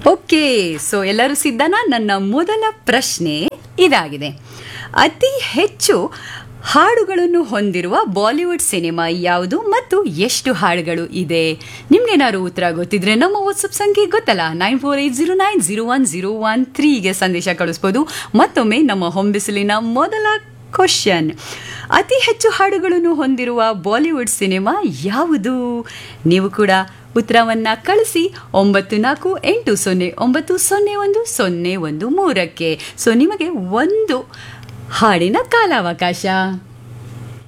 okay so ಎಲ್ಲರೂ ಸಿದ್ಧನಾ ನನ್ನ ಮೊದಲ ಪ್ರಶ್ನೆ ಇದಾಗಿದೆ ಅತಿ ಹೆಚ್ಚು ಹಾಡುಗಳನ್ನು ಹೊಂದಿರುವ ಬಾಲಿವುಡ್ ಸಿನಿಮಾ ಯಾವುದು ಮತ್ತು ಎಷ್ಟು ಹಾಡುಗಳು ಇದೆ ನಿಮ್ಗೇನಾದ್ರು ಉತ್ತರ ಗೊತ್ತಿದ್ರೆ ನಮ್ಮ ವಾಟ್ಸಪ್ ಸಂಖ್ಯೆ ಗೊತ್ತಲ್ಲ nine four eight zero nine zero one zero one ತ್ರೀಗೆ ಸಂದೇಶ ಕಳಿಸ್ಬೋದು ಮತ್ತೊಮ್ಮೆ ನಮ್ಮ ಹೊಂಬಿಸಿಲಿನ ಮೊದಲ ಕ್ವಶನ್ ಅತಿ ಹೆಚ್ಚು ಹಾಡುಗಳನ್ನು ಹೊಂದಿರುವ ಬಾಲಿವುಡ್ ಸಿನಿಮಾ ಯಾವುದು ನೀವು ಕೂಡ ಉತ್ತರವನ್ನು ಕಳಿಸಿ ಒಂಬತ್ತು ನಾಲ್ಕು ಎಂಟು ಸೊನ್ನೆ ಒಂಬತ್ತು ಸೊನ್ನೆ ಒಂದು ಸೊನ್ನೆ ಒಂದು ಮೂರಕ್ಕೆ ಸೊ ನಿಮಗೆ ಒಂದು ಹಾಡಿನ ಕಾಲಾವಕಾಶ